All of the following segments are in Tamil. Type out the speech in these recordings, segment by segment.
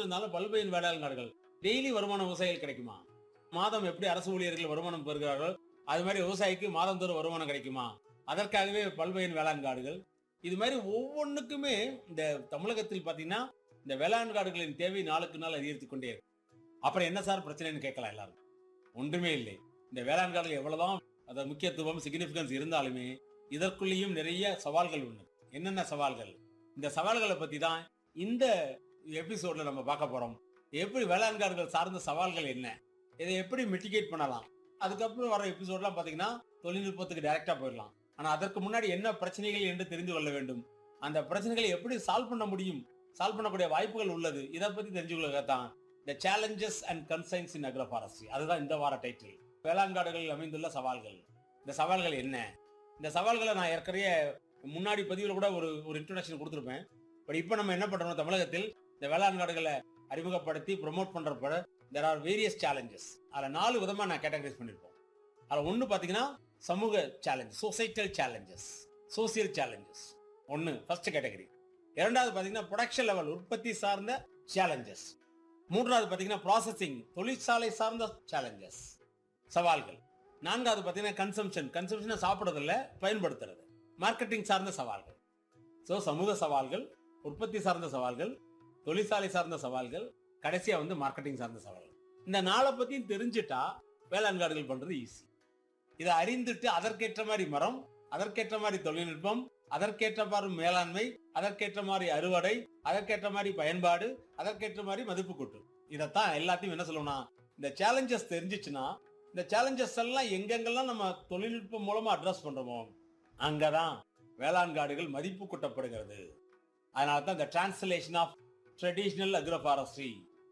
இருந்தாலும் பல்பயின் வேளாண் காடுகள் டெய்லி வருமானம் விவசாயிகள் கிடைக்குமா மாதம் எப்படி அரசு ஊழியர்கள் வருமானம் பெறுகிறார்கள் அது மாதிரி விவசாயிக்கு மாதந்தோறும் வருமானம் கிடைக்குமா அதற்காகவே பல்பயின் வேளாண் காடுகள் இது மாதிரி ஒவ்வொன்றுக்குமே இந்த தமிழகத்தில் பார்த்தீங்கன்னா இந்த வேளாண் காடுகளின் தேவை நாளுக்கு நாள் அதிகரித்து கொண்டே இருக்கு அப்புறம் என்ன சார் பிரச்சனைன்னு கேட்கலாம் எல்லாரும் ஒன்றுமே இல்லை இந்த வேளாண் காடுகள் எவ்வளவுதான் அது முக்கியத்துவம் சிக்னிபிகன்ஸ் இருந்தாலுமே இதற்குள்ளேயும் நிறைய சவால்கள் உண்டு என்னென்ன சவால்கள் இந்த சவால்களை பத்தி தான் இந்த எபிசோட்ல நம்ம பார்க்க போறோம் எப்படி வேளாண் காடுகள் சார்ந்த சவால்கள் என்ன இதை எப்படி மிட்டிகேட் பண்ணலாம் அதுக்கப்புறம் வர எபிசோட்லாம் பாத்தீங்கன்னா தொழில்நுட்பத்துக்கு டைரக்டா போயிடலாம் ஆனா அதற்கு முன்னாடி என்ன பிரச்சனைகள் என்று தெரிந்து கொள்ள வேண்டும் அந்த பிரச்சனைகளை எப்படி சால்வ் பண்ண முடியும் சால்வ் பண்ணக்கூடிய வாய்ப்புகள் உள்ளது இதை பத்தி தெரிஞ்சுக்கொள்ள தான் the challenges and concerns in agroforestry அதுதான் இந்த வார டைட்டில் வேளாண் காடுகளில் அமைந்துள்ள சவால்கள் இந்த சவால்கள் என்ன இந்த சவால்களை நான் ஏற்கனவே முன்னாடி பதிவில் கூட ஒரு ஒரு இன்ட்ரோடக்ஷன் கொடுத்துருப்பேன் பட் இப்போ நம்ம என்ன பண்றோம் தமிழகத்தில் இந்த வேளாண் காடுகளை அறிமுகப்படுத்தி ப்ரொமோட் பண்றப்ப தெர் ஆர் வேரியஸ் சேலஞ்சஸ் அதில் நாலு விதமா நான் கேட்டகரைஸ் பண்ணியிருப்போம் அதில் ஒன்று பார்த்தீங்கன்னா சமூக challenge societal challenges social challenges ஒன்று ஃபர்ஸ்ட் கேட்டகரி இரண்டாவது பார்த்தீங்கன்னா ப்ரொடக்ஷன் லெவல் உற்பத்தி சார்ந்த சேலஞ்சஸ் மூன்றாவது பார்த்தீங்கன்னா ப்ராசஸிங் தொழிற்சாலை சார்ந்த சேலஞ்சஸ் சவால்கள் நான்காவது பார்த்தீங்கன்னா கன்சம்ஷன் கன்சம்ஷனை சாப்பிட்றதில்ல பயன்படுத்துறது மார்க்கெட்டிங் சார்ந்த சவால்கள் ஸோ சமூக சவால்கள் உற்பத்தி சார்ந்த சவால்கள் தொழிற்சாலை சார்ந்த சவால்கள் கடைசியா வந்து மார்க்கெட்டிங் சார்ந்த சவால்கள் இந்த நாளை பத்தியும் தெரிஞ்சுட்டா வேளாண் காடுகள் பண்றது ஈஸி இதை அறிந்துட்டு அதற்கேற்ற மாதிரி மரம் அதற்கேற்ற மாதிரி தொழில்நுட்பம் அதற்கேற்ற மாதிரி மேலாண்மை அதற்கேற்ற மாதிரி அறுவடை அதற்கேற்ற மாதிரி பயன்பாடு அதற்கேற்ற மாதிரி மதிப்பு கூட்டு இதைத்தான் எல்லாத்தையும் என்ன சொல்லணும்னா இந்த சேலஞ்சஸ் தெரிஞ்சிச்சுன்னா இந்த சேலஞ்சஸ் எல்லாம் எங்கெங்கெல்லாம் நம்ம தொழில்நுட்பம் மூலமா அட்ரஸ் பண்றோமோ அங்கதான் வேளாண் காடுகள் மதிப்பு கூட்டப்படுகிறது அதனால தான் இந்த translation of traditional agroforestry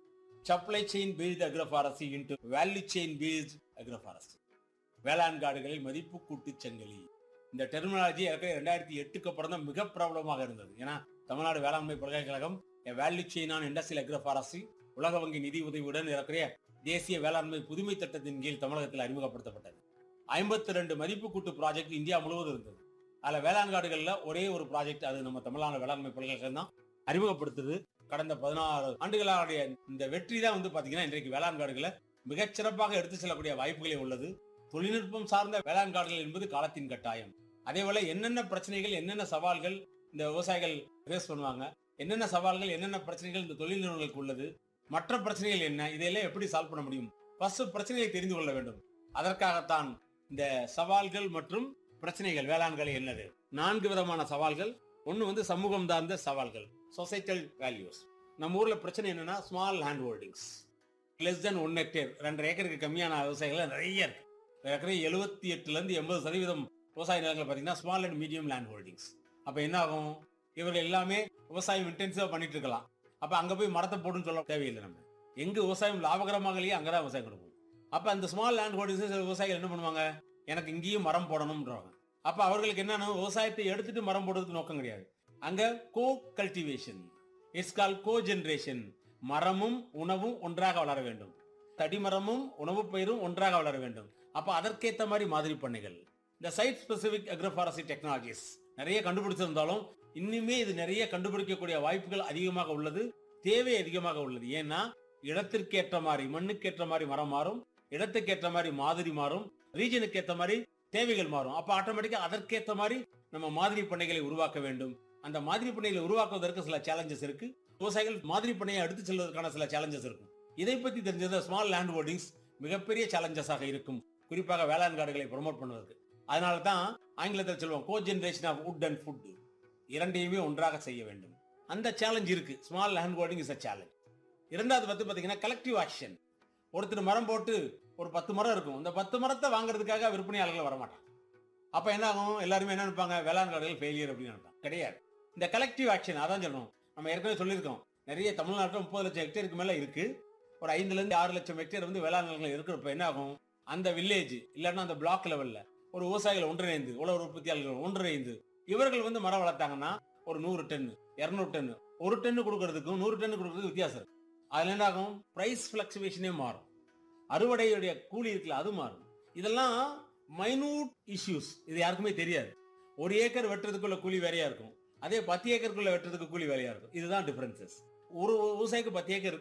supply chain based agroforestry into value chain based agroforestry வேளாண் காடுகளில் மதிப்பு கூட்டு சங்கிலி இந்த டெர்மினாலஜி ஏற்கனவே ரெண்டாயிரத்தி எட்டுக்கு அப்புறம் தான் மிக பிரபலமாக இருந்தது ஏன்னா தமிழ்நாடு வேளாண்மை பல்கலைக்கழகம் value chain on industrial agroforestry உலக வங்கி நிதி உதவியுடன் ஏற்கனவே தேசிய வேளாண்மை புதுமை திட்டத்தின் கீழ் தமிழகத்தில் அறிமுகப்படுத்தப்பட்டது ஐம்பத்தி ரெண்டு மதிப்பு கூட்டு ப்ராஜெக்ட் இந்தியா முழுவதும் இருந்தது அதுல வேளாண் காடுகள்ல ஒரே ஒரு ப்ராஜெக்ட் அது நம்ம தமிழ்நாடு வேளாண்மை பல்கலைக்கழகம் தான் அறிமுகப்படுத்துது கடந்த பதினாறு ஆண்டுகளுடைய இந்த வெற்றி தான் வந்து பாத்தீங்கன்னா இன்றைக்கு வேளாண் காடுகளை மிகச்சிறப்பாக எடுத்து செல்லக்கூடிய வாய்ப்புகளே உள்ளது தொழில்நுட்பம் சார்ந்த வேளாண் காடுகள் என்பது காலத்தின் கட்டாயம் அதே போல என்னென்ன பிரச்சனைகள் என்னென்ன சவால்கள் இந்த விவசாயிகள் ஃபேஸ் பண்ணுவாங்க என்னென்ன சவால்கள் என்னென்ன பிரச்சனைகள் இந்த தொழில் நிறுவனங்களுக்கு உள்ளது மற்ற பிரச்சனைகள் என்ன இதையெல்லாம் எப்படி சால்வ் பண்ண முடியும் ஃபர்ஸ்ட் பிரச்சனையை தெரிந்து கொள்ள வேண்டும் அதற்காகத்தான் இந்த சவால்கள் மற்றும் பிரச்சனைகள் வேளாண்களை என்னது நான்கு விதமான சவால்கள் ஒன்று வந்து சமூகம் சார்ந்த சவால்கள் சொசைட்டல் வேல்யூஸ் நம்ம ஊர்ல பிரச்சனை என்னன்னா small hand holdings less than one hectare ரெண்டரை ஏக்கருக்கு கம்மியான விவசாயிகள் நிறைய இருக்கு ஏற்கனவே எழுபத்தி எட்டுல இருந்து எண்பது சதவீதம் விவசாய நிலங்கள் பார்த்தீங்கன்னா small and medium land holdings அப்ப என்ன ஆகும் இவர்கள் எல்லாமே விவசாயம் இன்டென்சிவா பண்ணிட்டு இருக்கலாம் அப்ப அங்க போய் மரத்தை போடுன்னு சொல்ல தேவையில்லை நம்ம எங்க விவசாயம் லாபகரமாக இல்லையோ அங்கதான் விவசாயம் கொடுக்கும் அப்ப அந்த ஸ்மால் லேண்ட் ஹோல்டிங்ஸ் சில விவசாயிகள் என்ன பண்ணுவாங்க எனக்கு இங்கேயும் மரம் போடணும்ன்றவங்க அப்ப அவர்களுக்கு என்னன்னா விவசாயத்தை எடுத்துட்டு மரம் போடுறதுக்கு நோக்கம் கிடையாது அங்க co cultivation it's call co generation மரமும் உணவும் ஒன்றாக வளர வேண்டும் தடிமரமும் உணவு பயிரும் ஒன்றாக வளர வேண்டும் அப்ப அதற்கேத்த மாதிரி மாதிரி பண்ணைகள் இந்த சைட் ஸ்பெசிபிக் அக்ரோஃபாரஸ்ட்ரி டெக்னாலஜிஸ் நிறைய கண்டுபிடிச்சிருந்தாலும் இன்னுமே இது நிறைய கண்டுபிடிக்கக்கூடிய வாய்ப்புகள் அதிகமாக உள்ளது தேவை அதிகமாக உள்ளது ஏன்னா இடத்திற்கேற்ற மாதிரி மண்ணுக்கேற்ற மாதிரி மரம் மாறும் இடத்துக்கேற்ற மாதிரி மாதிரி மாறும் ரீஜனுக்கு ஏற்ற மாதிரி தேவைகள் மாறும் அப்ப ஆட்டோமேட்டிக்கா அதற்கேற்ற மாதிரி நம்ம மாதிரி பண்ணைகளை உருவாக்க வேண்டும் அந்த மாதிரி பண்ணைகளை உருவாக்குவதற்கு சில சேலஞ்சஸ் இருக்கு விவசாயிகள் மாதிரி பண்ணையை எடுத்து செல்வதற்கான சில சேலஞ்சஸ் இருக்கும் இதை பத்தி தெரிஞ்சது ஸ்மால் லேண்ட் ஹோல்டிங்ஸ் மிகப்பெரிய சேலஞ்சஸாக இருக்கும் குறிப்பாக வேளாண் காடுகளை ப்ரொமோட் பண்ணுவதற்கு அதனால தான் ஆங்கிலத்தில் சொல்லுவோம் co generation of wood and food இரண்டையுமே ஒன்றாக செய்ய வேண்டும் அந்த சேலஞ்ச் இருக்கு small land holding is a challenge இரண்டாவது பத்தி பாத்தீங்கன்னா கலெக்டிவ் ஆக்ஷன் ஒருத்தர் மரம் போட்டு ஒரு பத்து மரம் இருக்கும் இந்த பத்து மரத்தை வாங்குறதுக்காக விற்பனையாளர்கள் வரமாட்டாங்க அப்ப என்ன ஆகும் எல்லாருமே என்ன நினைப்பாங்க வேளாண் காடுகள் ஃபெயிலியர் அப்படின்னு நினைப்பாங்க கிடையாது இந்த கலெக்டிவ் ஆக்ஷன் அதான் சொல்லணும் நம்ம ஏற்கனவே சொல்லியிருக்கோம் நிறைய தமிழ்நாட்டில் முப்பது லட்சம் ஹெக்டேருக்கு மேல இருக்கு ஒரு ஐந்துல இருந்து ஆறு லட்சம் ஹெக்டேர் வந்து வேளாண் நிலங்கள் இருக்கிறப்ப என்ன ஆகும் அந்த வில்லேஜ் இல்லைன்னா அந்த பிளாக் லெவல்ல ஒரு விவசாயிகள் ஒன்றிணைந்து உழவர் உற்பத்தியாளர்கள் ஒன்றிணைந்து இவர்கள் வந்து மரம் வளர்த்தாங்கன்னா ஒரு நூறு டன் இருநூறு டன் ஒரு டன் கொடுக்கறதுக்கும் நூறு டன் கொடுக்கறதுக்கு வித்தியாசம் இருக்கு அதுல என்ன ஆகும் பிரைஸ் பிளக்சுவேஷனே மாறும் அறுவடையுடைய கூலி இருக்குல்ல அது மாறும் இதெல்லாம் மைனூட் இஷ்யூஸ் இது யாருக்குமே தெரியாது ஒரு ஏக்கர் வெட்டுறதுக்குள்ள கூலி வேறையா இருக்கும் அதே பத்து ஏக்கருக்குள்ள வெட்டுறதுக்கு கூலி வேலையா இருக்கும் இதுதான் டிஃபரன்சஸ் ஒரு விவசாயிக்கு பத்து ஏக்கர்